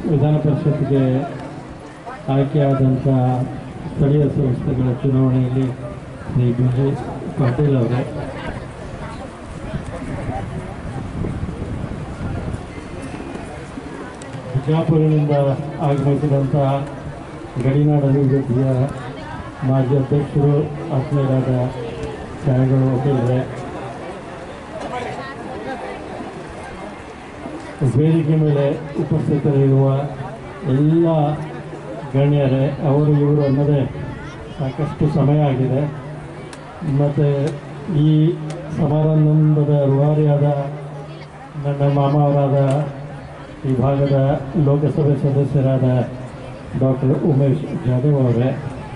ವಿಧಾನ ಪರಿಷತ್ಗೆ ಆಯ್ಕೆಯಾದಂಥ ಸ್ಥಳೀಯ ಸಂಸ್ಥೆಗಳ ಚುನಾವಣೆಯಲ್ಲಿ ಶ್ರೀ ಬಿ ಜೆ ಪಾಟೀಲ್ ಅವರೇ ಬಿಜಾಪುರದಿಂದ ಆಗಮಿಸಿದಂತಹ ಗಡಿನಾಡ ಅಭಿವೃದ್ಧಿಯ ಮಾಜಿ ಅಧ್ಯಕ್ಷರು ಆತ್ಮೀಯರಾದ ಛಾಯಾಗಳು ವಕೀಲರೇ ವೇದಿಕೆ ಮೇಲೆ ಉಪಸ್ಥಿತರಿರುವ ಎಲ್ಲ ಗಣ್ಯರೇ ಅವರು ಇವರು ಅನ್ನೋದೇ ಸಾಕಷ್ಟು ಸಮಯ ಆಗಿದೆ ಮತ್ತು ಈ ಸಮಾರಂಭದ ರೂವಾರಿಯಾದ ನನ್ನ ಮಾಮ ಅವರಾದ ಈ ಭಾಗದ ಲೋಕಸಭೆ ಸದಸ್ಯರಾದ ಡಾಕ್ಟರ್ ಉಮೇಶ್ ಜಾಧವ್ ಅವರೇ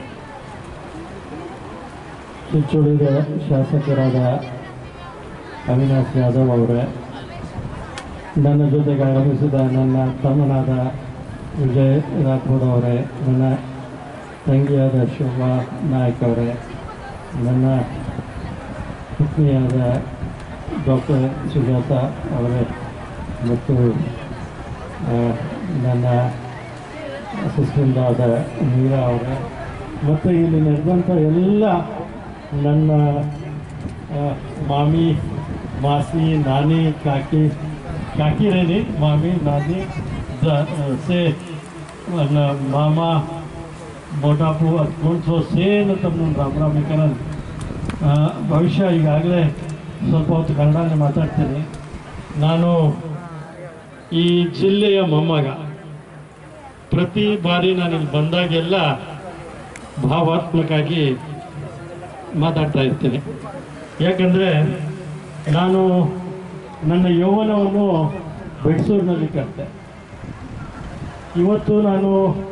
ಚಿಂಚೋಳಿದ ಶಾಸಕರಾದ ಅವಿನಾಶ್ ಯಾದವ್ ಅವರೇ ನನ್ನ ಜೊತೆಗೆ ಆಗಮಿಸಿದ ನನ್ನ ತಮ್ಮನಾದ ವಿಜಯ್ ರಾಥೋಡ್ ಅವರೇ ನನ್ನ ತಂಗಿಯಾದ ಶೋಭಾ ನಾಯಕ್ ಅವರೇ ನನ್ನ ಪತ್ನಿಯಾದ ಡಾಕ್ಟರ್ ಸುಜಾತ ಅವರೇ ಮತ್ತು ಆ, ನನ್ನ ಅಸಿಸ್ಟೆಂಟ್ ಆದ ಮೀರಾ ಅವರೇ ಮತ್ತು ಇಲ್ಲಿ ನಡೆದಂಥ ಎಲ್ಲ ನನ್ನ ಆ, ಮಾಮಿ ಮಾಸಿ ನಾನಿ ಕಾಕಿ काकी रहने मामी नानी ದ- ಸೇ ನನ್ನ ಮಾಮ ಮೋಟಾಪು ಅದ್ಕೊಂಡು ಸೇನು ತಮ್ಮ ರಾಮ ರಾಮಿಕರನ್ ಭವಿಷ್ಯ ಈಗಾಗಲೇ ಸ್ವಲ್ಪ ಹೊತ್ತು ಕನ್ನಡನೇ ಮಾತಾಡ್ತೀನಿ ನಾನು ಈ ಜಿಲ್ಲೆಯ ಮೊಮ್ಮಗ ಪ್ರತಿ ಬಾರಿ ನಾನು ಇಲ್ಲಿ ಬಂದಾಗೆಲ್ಲ ಭಾವಾತ್ಮಕಾಗಿ ಮಾತಾಡ್ತಾ ಇರ್ತೀನಿ ಯಾಕಂದರೆ ನಾನು ನನ್ನ ಯೌವನವನ್ನು ಬೆಡ್ಸೂರಿನಲ್ಲಿ ಕಟ್ಟಿದೆ ಇವತ್ತು ನಾನು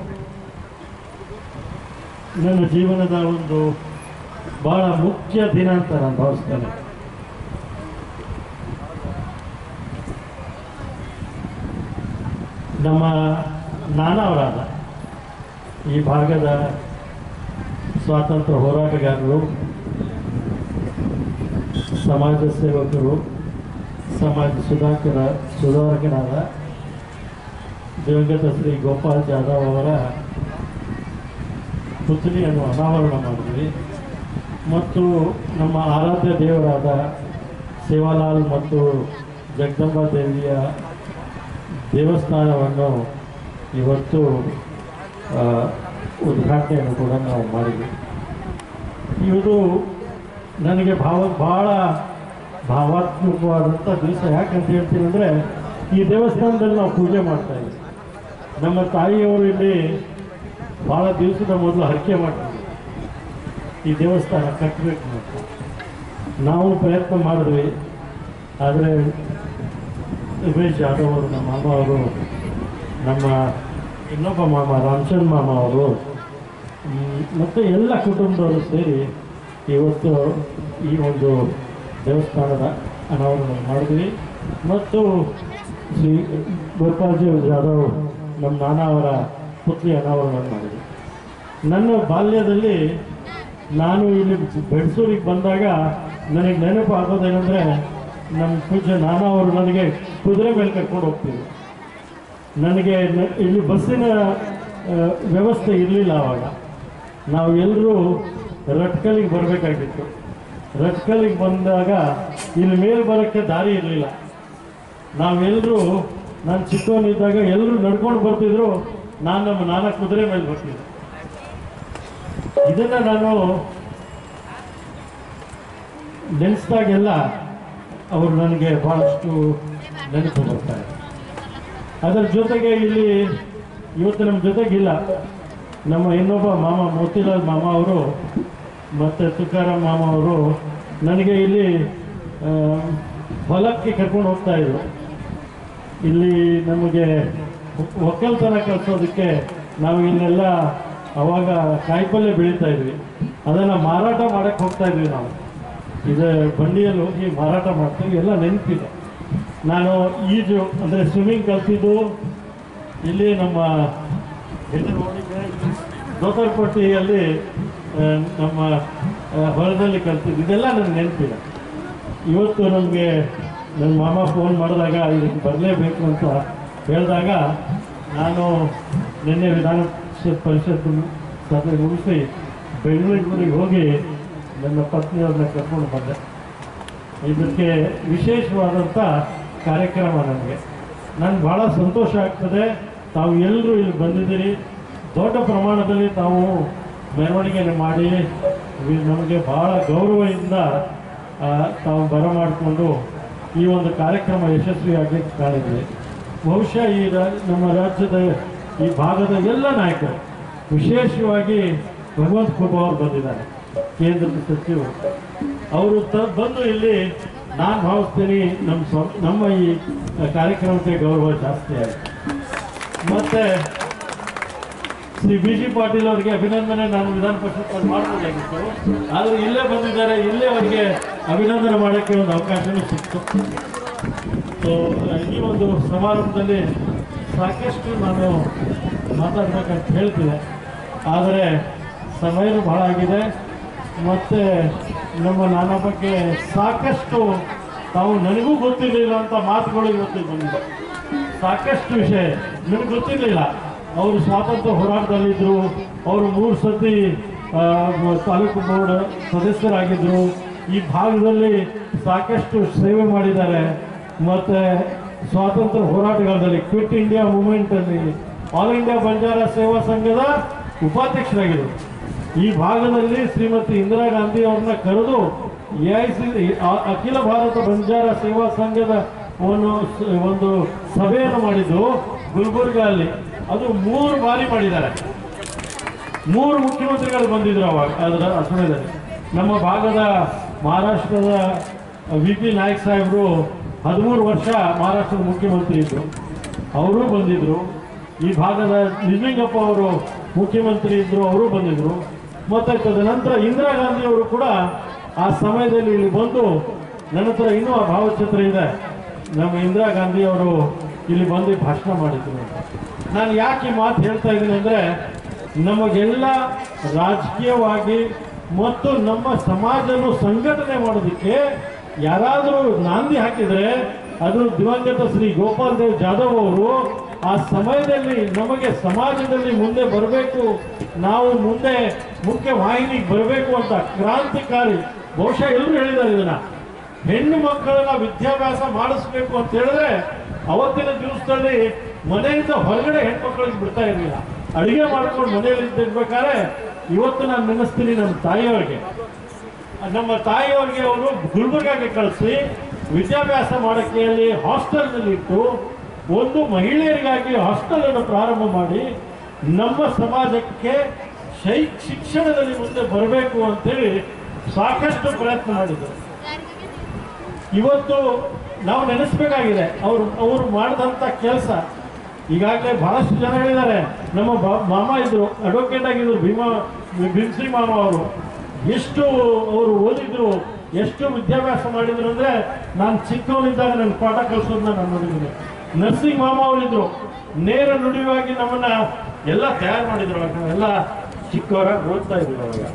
ನನ್ನ ಜೀವನದ ಒಂದು ಬಹಳ ಮುಖ್ಯ ದಿನ ಅಂತ ನಾನು ಭಾವಿಸ್ತೇನೆ ನಮ್ಮ ನಾನವರಾದ ಈ ಭಾಗದ ಸ್ವಾತಂತ್ರ್ಯ ಹೋರಾಟಗಾರರು ಸಮಾಜ ಸೇವಕರು ಸಮಾಜ ಸುಧಾಕರ ಸುಧಾರಕರಾದ ದಿವಂಗತ ಶ್ರೀ ಗೋಪಾಲ್ ಜಾಧವ್ ಅವರ ಪುತ್ರಿಯನ್ನು ಅನಾವರಣ ಮಾಡಿದ್ವಿ ಮತ್ತು ನಮ್ಮ ಆರಾಧ್ಯ ದೇವರಾದ ಸೇವಾಲಾಲ್ ಮತ್ತು ಜಗದಂಬಾ ದೇವಿಯ ದೇವಸ್ಥಾನವನ್ನು ಇವತ್ತು ಆ, ಉದ್ಘಾಟನೆಯನ್ನು ಕೂಡ ನಾವು ಮಾಡಿದ್ವಿ ಇದು ನನಗೆ ಭಾವ ಭಾಳ ಭಾವಾತ್ಮಕವಾದಂಥ ದಿವಸ ಯಾಕಂತ ಹೇಳ್ತೀನಿ ಅಂದರೆ ಈ ದೇವಸ್ಥಾನದಲ್ಲಿ ನಾವು ಪೂಜೆ ಮಾಡ್ತಾ ಇದ್ದೀವಿ ನಮ್ಮ ತಾಯಿಯವರು ಇಲ್ಲಿ ಭಾಳ ದಿವಸದ ಮೊದಲು ಹರಕೆ ಮಾಡ್ತೀವಿ ಈ ದೇವಸ್ಥಾನ ಕಟ್ಟಬೇಕು ಅಂತ ನಾವು ಪ್ರಯತ್ನ ಮಾಡಿದ್ವಿ ಆದರೆ ಉಮೇಶ್ ಜಾಧವ್ ಅವರು ನಮ್ಮ ಮಾಮ ಅವರು ನಮ್ಮ ಇನ್ನೊಬ್ಬ ಮಾಮ ರಾಮಚಂದ್ರ ಮಾಮ ಅವರು ಮ್, ಮತ್ತು ಎಲ್ಲ ಕುಟುಂಬದವರು ಸೇರಿ ಇವತ್ತು ಈ ಒಂದು ದೇವಸ್ಥಾನದ ಅನಾವರಣ ಮಾಡಿದ್ವಿ ಮತ್ತು ಶ್ರೀ ಗೋಪಾಲ್ಜಿ ಜಾಧವ್ ನಮ್ಮ ನಾನಾ ಅವರ ಪುತ್ರಿ ಅನಾವರಣ ಮಾಡಿದ್ವಿ ನನ್ನ ಬಾಲ್ಯದಲ್ಲಿ ನಾನು ಇಲ್ಲಿ ಬೆಡ್ಸೂರಿಗೆ ಬಂದಾಗ ನನಗೆ ನೆನಪು ಆಗೋದೇನೆಂದರೆ ನಮ್ಮ ಪೂಜ್ಯ ನಾನಾ ಅವರು ನನಗೆ ಕುದುರೆ ಮೇಲೆ ಕರ್ಕೊಂಡು ಹೋಗ್ತಿದ್ರು ನನಗೆ ನ- ಇಲ್ಲಿ ಬಸ್ಸಿನ ಆ, ವ್ಯವಸ್ಥೆ ಇರಲಿಲ್ಲ ಆವಾಗ ನಾವು ಎಲ್ಲರೂ ರಟ್ಕಲಿಗೆ ಬರಬೇಕಾಗಿತ್ತು ರಟ್ಕಲಿಗೆ ಬಂದಾಗ ಇಲ್ಲಿ ಮೇಲೆ ಬರೋಕ್ಕೆ ದಾರಿ ಇರಲಿಲ್ಲ ನಾವೆಲ್ಲರೂ ನಾನು ಚಿಕ್ಕವನಿದ್ದಾಗ ಎಲ್ಲರೂ ನಡ್ಕೊಂಡು ಬರ್ತಿದ್ರು ನಾನು ನಮ್ಮ ನಾನಾ ಕುದುರೆ ಮೇಲೆ ಬರ್ತಿದ್ದೆ ಇದನ್ನು ನಾನು ನೆನೆಸಿದಾಗೆಲ್ಲ ಅವರು ನನಗೆ ಭಾಳಷ್ಟು ನೆನಪು ಬರ್ತಾರೆ ಅದರ ಜೊತೆಗೆ ಇಲ್ಲಿ ಇವತ್ತು ನಮ್ಮ ಜೊತೆಗಿಲ್ಲ ನಮ್ಮ ಇನ್ನೊಬ್ಬ ಮಾಮ ಮೋತಿಲಾಲ್ ಮಾಮ ಅವರು ಮತ್ತು ತುಕಾರಾಮ್ ಮಾಮ ಅವರು ನನಗೆ ಇಲ್ಲಿ ಆ, ಹೊಲಕ್ಕೆ ಕರ್ಕೊಂಡು ಹೋಗ್ತಾ ಇದ್ರು ಇಲ್ಲಿ ನಮಗೆ ಒಕ್ಕಲ್ತನ ಕಲಿಸೋದಕ್ಕೆ ನಾವು ಇಲ್ಲೆಲ್ಲ ಅವಾಗ ಕಾಯಿಪಲ್ಯ ಬೆಳೀತಾ ಇದ್ವಿ ಅದನ್ನು ಮಾರಾಟ ಮಾಡಕ್ಕೆ ಹೋಗ್ತಾ ಇದ್ವಿ ನಾವು ಇದು ಬಂಡಿಯಲ್ಲಿ ಹೋಗಿ ಮಾರಾಟ ಮಾಡ್ತೀವಿ ಎಲ್ಲ ನೆನಪಿದೆ ನಾನು ಈಜು ಅಂದರೆ ಸ್ವಿಮ್ಮಿಂಗ್ ಕಲ್ತಿದ್ದು ಇಲ್ಲಿ ನಮ್ಮ ದೋತರ್ಪಟ್ಟಿಯಲ್ಲಿ ಆ, ನಮ್ಮ ಆ, ಹೊಲದಲ್ಲಿ ಕಲ್ತಿದ್ದು ಇದೆಲ್ಲ ನನಗೆ ನೆನಪಿದೆ ಇವತ್ತು ನಮಗೆ ನನ್ನ ಮಾಮ ಫೋನ್ ಮಾಡಿದಾಗ ಇದಕ್ಕೆ ಬರಲೇಬೇಕು ಅಂತ ಹೇಳಿದಾಗ ನಾನು ನಿನ್ನೆ ವಿಧಾನ ಪರಿಷತ್ ಪರಿಷತ್ ಸಭೆ ಮುಗಿಸಿ ಬೆಂಗಳೂರಿಗೆ ಹೋಗಿ ನನ್ನ ಪತ್ನಿಯವ್ರನ್ನ ಕರ್ಕೊಂಡು ಬಂದೆ ಇದಕ್ಕೆ ವಿಶೇಷವಾದಂಥ ಕಾರ್ಯಕ್ರಮ ನನಗೆ ನನಗೆ ಭಾಳ ಸಂತೋಷ ಆಗ್ತದೆ ತಾವು ಎಲ್ಲರೂ ಇಲ್ಲಿ ಬಂದಿದ್ದೀರಿ ದೊಡ್ಡ ಪ್ರಮಾಣದಲ್ಲಿ ತಾವು ಮೆರವಣಿಗೆಯನ್ನು ಮಾಡಿ ವಿ- ನಮಗೆ ಭಾಳ ಗೌರವದಿಂದ ಆ, ತಾವು ಬರಮಾಡಿಕೊಂಡು ಈ ಒಂದು ಕಾರ್ಯಕ್ರಮ ಯಶಸ್ವಿಯಾಗಿ ಕಾಣಿದೆ ಬಹುಶಃ ಈ ರಾ ನಮ್ಮ ರಾಜ್ಯದ ಈ ಭಾಗದ ಎಲ್ಲ ನಾಯಕರು ವಿಶೇಷವಾಗಿ ಭಗವಂತ ಖೂಬಾ ಅವರು ಬಂದಿದ್ದಾರೆ ಕೇಂದ್ರದ ಸಚಿವರು ಅವರು ತ ಬಂದು ಇಲ್ಲಿ ನಾನು ಭಾವಿಸ್ತೀನಿ ನಮ್ಮ ಸ್ವ ನಮ್ಮ ಈ ಕಾರ್ಯಕ್ರಮಕ್ಕೆ ಗೌರವ ಜಾಸ್ತಿ ಆಯಿತು ಮತ್ತೆ ಶ್ರೀ ಬಿ ಜಿ ಪಾಟೀಲ್ ಅವರಿಗೆ ಅಭಿನಂದನೆ ನಾನು ವಿಧಾನ ಪರಿಷತ್ ಮಾಡ್ಬೋದಾಗಿತ್ತು ಆದರೆ ಇಲ್ಲೇ ಬಂದಿದ್ದಾರೆ ಇಲ್ಲೇ ಅವರಿಗೆ ಅಭಿನಂದನೆ ಮಾಡೋಕ್ಕೆ ಒಂದು ಅವಕಾಶನೂ ಸಿಕ್ತು ಸೊ ಈ ಒಂದು ಸಮಾರಂಭದಲ್ಲಿ ಸಾಕಷ್ಟು ನಾನು ಮಾತಾಡ್ಬೇಕಂತ ಹೇಳ್ತಿದ್ದೆ ಆದರೆ ಸಮಯನೂ ಭಾಳ ಆಗಿದೆ ಮತ್ತು ನಮ್ಮ ನಾನಾ ಬಗ್ಗೆ ಸಾಕಷ್ಟು ತಾವು ನನಗೂ ಗೊತ್ತಿರಲಿಲ್ಲ ಅಂತ ಮಾತುಗಳು ಇವತ್ತಿಗೆ ಬಂದಿದೆ ಸಾಕಷ್ಟು ವಿಷಯ ನನಗೆ ಗೊತ್ತಿರಲಿಲ್ಲ ಅವರು ಸ್ವಾತಂತ್ರ್ಯ ಹೋರಾಟದಲ್ಲಿದ್ದರು ಅವರು ಮೂರು ಸತಿ ಆ, ತಾಲೂಕು ಬೋರ್ಡ್ ಸದಸ್ಯರಾಗಿದ್ದರು ಈ ಭಾಗದಲ್ಲಿ ಸಾಕಷ್ಟು ಸೇವೆ ಮಾಡಿದ್ದಾರೆ ಮತ್ತು ಸ್ವಾತಂತ್ರ್ಯ ಹೋರಾಟಗಾರದಲ್ಲಿ ಕ್ವಿಟ್ ಇಂಡಿಯಾ ಮೂಮೆಂಟಲ್ಲಿ ಆಲ್ ಇಂಡಿಯಾ ಬಂಜಾರ ಸೇವಾ ಸಂಘದ ಉಪಾಧ್ಯಕ್ಷರಾಗಿದ್ದರು ಈ ಭಾಗದಲ್ಲಿ ಶ್ರೀಮತಿ ಇಂದಿರಾ ಗಾಂಧಿ ಅವ್ರನ್ನ ಕರೆದು ಎ ಐ ಸಿ ಅಖಿಲ ಭಾರತ ಬಂಜಾರ ಸೇವಾ ಸಂಘದ ಒಂದು ಸ- ಒಂದು ಸಭೆಯನ್ನು ಮಾಡಿದ್ದು ಗುಲ್ಬರ್ಗ ಅಲ್ಲಿ ಅದು ಮೂರು ಬಾರಿ ಮಾಡಿದ್ದಾರೆ ಮೂರು ಮುಖ್ಯಮಂತ್ರಿಗಳು ಬಂದಿದ್ರು ಅವಾಗ ಅದರ ಆ ಸಮಯದಲ್ಲಿ ನಮ್ಮ ಭಾಗದ ಮಹಾರಾಷ್ಟ್ರದ ವಿ ಪಿ ನಾಯಕ್ ಸಾಹೇಬರು ಹದಿಮೂರು ವರ್ಷ ಮಹಾರಾಷ್ಟ್ರದ ಮುಖ್ಯಮಂತ್ರಿ ಇದ್ದರು ಅವರು ಬಂದಿದ್ರು ಈ ಭಾಗದ ನಿಜಲಿಂಗಪ್ಪ ಅವರು ಮುಖ್ಯಮಂತ್ರಿ ಇದ್ದರು ಅವರು ಬಂದಿದ್ರು ಮತ್ತು ತದನಂತರ ಇಂದಿರಾ ಗಾಂಧಿ ಅವರು ಕೂಡ ಆ ಸಮಯದಲ್ಲಿ ಇಲ್ಲಿ ಬಂದು ನನ್ನ ಹತ್ರ ಇನ್ನೂ ಆ ಭಾವಚಿತ್ರ ಇದೆ ನಮ್ಮ ಇಂದಿರಾ ಗಾಂಧಿ ಅವರು ಇಲ್ಲಿ ಬಂದು ಭಾಷಣ ಮಾಡಿದ್ರು ನಾನು ಯಾಕೆ ಈ ಮಾತು ಹೇಳ್ತಾ ಇದ್ದೀನಿ ಅಂದರೆ ನಮಗೆಲ್ಲ ರಾಜಕೀಯವಾಗಿ ಮತ್ತು ನಮ್ಮ ಸಮಾಜವನ್ನು ಸಂಘಟನೆ ಮಾಡೋದಕ್ಕೆ ಯಾರಾದರೂ ನಾಂದಿ ಹಾಕಿದರೆ ಅದು ದಿವಂಗತ ಶ್ರೀ ಗೋಪಾಲ್ ದೇವ್ ಜಾಧವ್ ಅವರು ಆ ಸಮಯದಲ್ಲಿ ನಮಗೆ ಸಮಾಜದಲ್ಲಿ ಮುಂದೆ ಬರಬೇಕು ನಾವು ಮುಂದೆ ಮುಖ್ಯ ವಾಹಿನಿಗೆ ಬರಬೇಕು ಅಂತ ಕ್ರಾಂತಿಕಾರಿ ಬಹುಶಃ ಎಲ್ಲರೂ ಹೇಳಿದ್ದಾರೆ ಇದನ್ನ ಹೆಣ್ಣು ಮಕ್ಕಳನ್ನ ವಿದ್ಯಾಭ್ಯಾಸ ಮಾಡಿಸ್ಬೇಕು ಅಂತ ಹೇಳಿದ್ರೆ ಅವತ್ತಿನ ದಿವಸದಲ್ಲಿ ಮನೆಯಿಂದ ಹೊರಗಡೆ ಹೆಣ್ಮಕ್ಳಿಗೆ ಬಿಡ್ತಾ ಇರಲಿಲ್ಲ ಅಡಿಗೆ ಮಾಡ್ಕೊಂಡು ಮನೆಯಲ್ಲಿ ಇದ್ದಿರ್ಬೇಕಾದ್ರೆ ಇವತ್ತು ನಾನು ನೆನೆಸ್ತೀನಿ ನಮ್ಮ ತಾಯಿಯವ್ರಿಗೆ ನಮ್ಮ ತಾಯಿಯವ್ರಿಗೆ ಅವರು ಗುಲ್ಬರ್ಗಾಗೆ ಕಳಿಸಿ ವಿದ್ಯಾಭ್ಯಾಸ ಮಾಡೋಕ್ಕೆ ಅಲ್ಲಿ ಹಾಸ್ಟೆಲ್ನಲ್ಲಿ ಇಟ್ಟು ಒಂದು ಮಹಿಳೆಯರಿಗಾಗಿ ಹಾಸ್ಟೆಲ್ ಅನ್ನು ಪ್ರಾರಂಭ ಮಾಡಿ ನಮ್ಮ ಸಮಾಜಕ್ಕೆ ಶೈ ಶಿಕ್ಷಣದಲ್ಲಿ ಮುಂದೆ ಬರಬೇಕು ಅಂತೇಳಿ ಸಾಕಷ್ಟು ಪ್ರಯತ್ನ ಮಾಡಿದರು ಇವತ್ತು ನಾವು ನೆನೆಸ್ಬೇಕಾಗಿದೆ ಅವರು ಅವರು ಮಾಡಿದಂಥ ಕೆಲಸ ಈಗಾಗಲೇ ಬಹಳಷ್ಟು ಜನ ಹೇಳಿದ್ದಾರೆ ನಮ್ಮ ಬಾ- ಮಾಮ ಇದ್ರು ಅಡ್ವೊಕೇಟ್ ಆಗಿದ್ರು ಭೀಮಾ ಭೀಮಶ್ರೀ ಮಾಮ ಅವರು ಎಷ್ಟು ಅವರು ಓದಿದ್ರು ಎಷ್ಟು ವಿದ್ಯಾಭ್ಯಾಸ ಮಾಡಿದ್ರು ಅಂದ್ರೆ ನಾನು ಚಿಕ್ಕವನಿದ್ದಾಗ ನನ್ನ ಪಾಠ ಕಲಿಸೋದನ್ನ ನಾನು ನೋಡಿದ್ದೀನಿ ನರ್ಸಿಂಗ್ ಮಾಮ ಅವರಿದ್ರು ನೇರ ನುಡಿವಾಗಿ ನಮ್ಮನ್ನ ಎಲ್ಲ ತಯಾರು ಮಾಡಿದ್ರು ಅವಾಗ ನಾವೆಲ್ಲ ಚಿಕ್ಕವರಾಗಿ ಓದ್ತಾ ಇದ್ರು ಅವಾಗ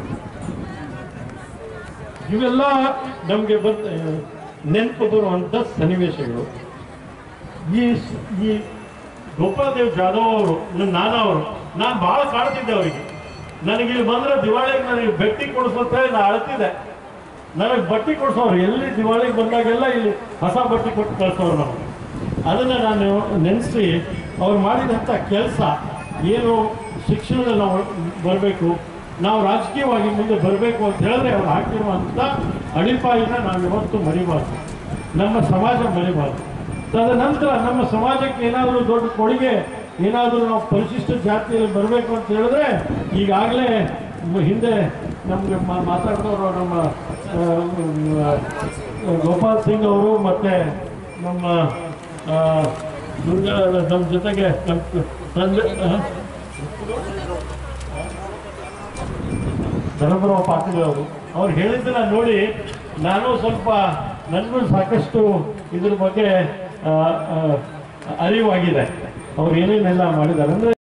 ಇವೆಲ್ಲ ನಮಗೆ ಬಂದ ನೆನಪು ಬರುವಂಥ ಸನ್ನಿವೇಶಗಳು ಈ ಈ ಗೋಪಾಲದೇವ್ ಜಾಧವ್ ಅವರು ನನ್ನ ನಾನ ಅವರು ನಾನು ಭಾಳ ಕಾಡ್ತಿದ್ದೆ ಅವರಿಗೆ ನನಗೆ ಇಲ್ಲಿ ಬಂದ್ರೆ ದಿವಾಳಿಗೆ ನನಗೆ ಬಟ್ಟೆ ಕೊಡಿಸುತ್ತೆ ನಾನು ಅಳ್ತಿದ್ದೆ ನನಗೆ ಬಟ್ಟೆ ಕೊಡಿಸೋರು ಎಲ್ಲಿ ದಿವಾಳಿಗೆ ಬಂದಾಗೆಲ್ಲ ಇಲ್ಲಿ ಹೊಸ ಬಟ್ಟೆ ಕೊಟ್ಟು ಕಳಿಸೋರು ನಾವು ಅದನ್ನು ನಾನು ನೆನೆಸಿ ಅವ್ರು ಮಾಡಿದಂಥ ಕೆಲಸ ಏನು ಶಿಕ್ಷಣದಲ್ಲಿ ನಾವು ಬರಬೇಕು ನಾವು ರಾಜಕೀಯವಾಗಿ ಮುಂದೆ ಬರಬೇಕು ಅಂತ ಹೇಳಿದ್ರೆ ಅವ್ರು ಹಾಕಿರುವಂಥ ಅಡಿಪಾಯಿನ ನಾವು ಯಾವತ್ತೂ ಮರಿಬಾರ್ದು ನಮ್ಮ ಸಮಾಜ ಮರಿಬಾರ್ದು ತದನಂತರ ನಮ್ಮ ಸಮಾಜಕ್ಕೆ ಏನಾದರೂ ದೊಡ್ಡ ಕೊಡುಗೆ ಏನಾದರೂ ನಾವು ಪರಿಶಿಷ್ಟ ಜಾತಿಯಲ್ಲಿ ಬರಬೇಕು ಅಂತ ಹೇಳಿದ್ರೆ ಈಗಾಗಲೇ ಮ- ಹಿಂದೆ ನಮಗೆ ಮಾತಾಡಿದವರು ನಮ್ಮ ಆ, ಮ್, ಗೋಪಾಲ್ ಸಿಂಗ್ ಅವರು ಮತ್ತು ನಮ್ಮ ಆ, ದುರ್ಗಾ ನಮ್ಮ ಜೊತೆಗೆ ನಮ್ಮ ತಂದೆ ಆ? ಧರ್ಮರಾವ್ ಪಾಟೀಲ್ ಅವರು ಅವ್ರು ಹೇಳಿದ್ದನ್ನ ನೋಡಿ ನಾನು ಸ್ವಲ್ಪ ನನಗೂ ಸಾಕಷ್ಟು ಇದ್ರ ಬಗ್ಗೆ ಆ, ಆ, ಅರಿವಾಗಿದೆ ಅವ್ರು ಏನೇನೆಲ್ಲ ಮಾಡಿದ್ದಾರೆ ಅಂದರೆ